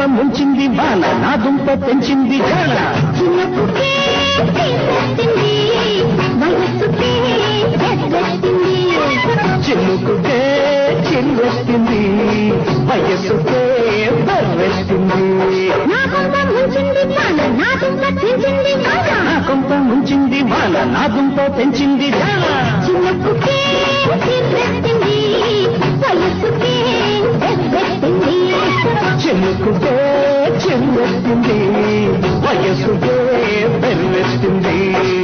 ముంచింది వాన నా దుంప పెంచింది జాన చిన్నప్పుకే చిన్నెత్తింది వయస్సుకే ఎద్దెత్తింది చిన్నుకుకే చిన్నెత్తింది వయస్సుకే బర్రెత్తింది నా కొంప ముంచింది వాన నా దుంప తెంచింది వాన నా కొంప ముంచింది వాన నా దుంప పెంచింది జాన చిన్నప్పుకే చిన్నెత్తింది వయస్సుకే ఎద్దెత్తింది చిన్నుకుకే చిన్నెత్తింది వయస్సుకే బర్రెత్తింది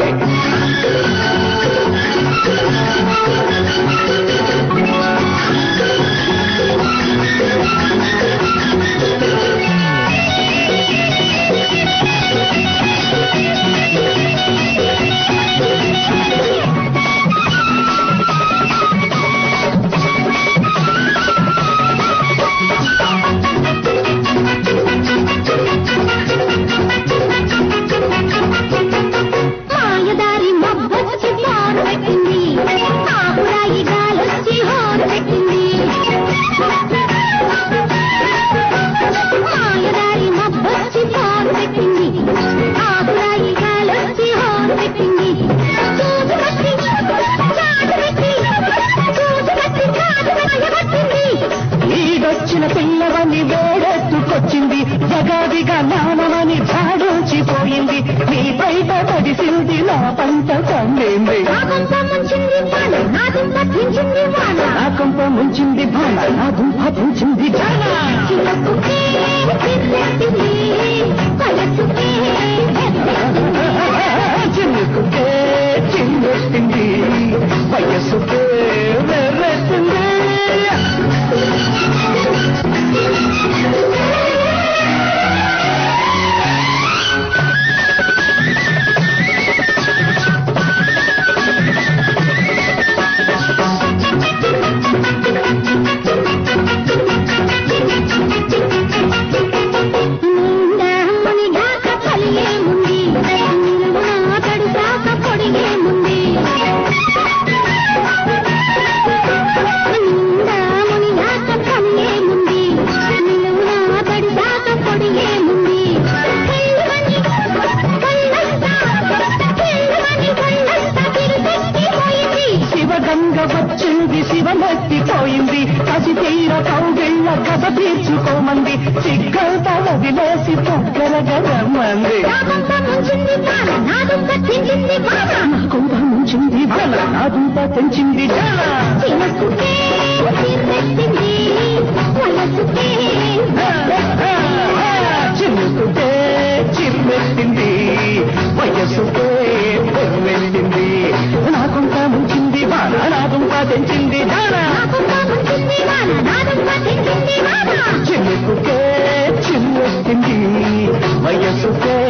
మాయదారి మబ్బొచ్చి హోరు పెట్టింది ఆకురాయి గాలొచ్చి హోరు పెట్టింది మాయదారి మబ్బొచ్చి హోరు పెట్టింది ఆకురాయి గాలొచ్చి హోరు పెట్టింది చూడు పట్టి చాటు పెట్టి చూడు పట్టి చాటు పెట్టింది ఈడొచ్చిన పిల్లవని వేడెత్తుకొచ్చింది జగాదిగా నానమని జాడోచిపోయింది నీ బయట పడిసింది నా పంట పండింది నా కొంప ముంచింది వాన నా దుంప దించింది వాన నా కొంప ముంచింది భాన నా దుంప పూచింది జాన చిన్నప్పుకే చిన్నెత్తింది వయస్సుకే ఎత్తెత్తింది. చిన్నుకుకే చిన్నెత్తింది వయస్సుకే వెర్రెత్తింది నిండా మునిగాక చలియేముంది నిలువున తడిసాక పొడిగేముంది నిండా మునిగాక చలియేముంది నిలువున తడిసాక పొడిగేముంది కళ్ళమని కళ్ళంతా కళ్ళమని కళ్ళంతా తిరుపెక్కిపోయింది శివగంగ వచ్చింది శివమెత్తిపోయింది కసి తీర కౌగిళ్ళ గద తీర్చుకోమంది సిగ్గంత వదిలేసి దగ్గరగా రమ్మంది నా కొంప ముంచింది వాన నా దుంప తించింది వాన నా కుంభ ముంచింది బల నా దుంప తెంచింది జల చిన్నకుకే చిన్నెత్తింది వయసుకే చిన్నుకుతే చిమ్మెత్తింది వయస్సుకే వెళ్ళింది నా కుంభ ముంచింది బాల నా దుంప తెంచింది జల నాకుంప ముంచింది వాన నాదంప తించింది వాన చిన్నుకుకే చిమ్మెత్తింది వయస్సుకే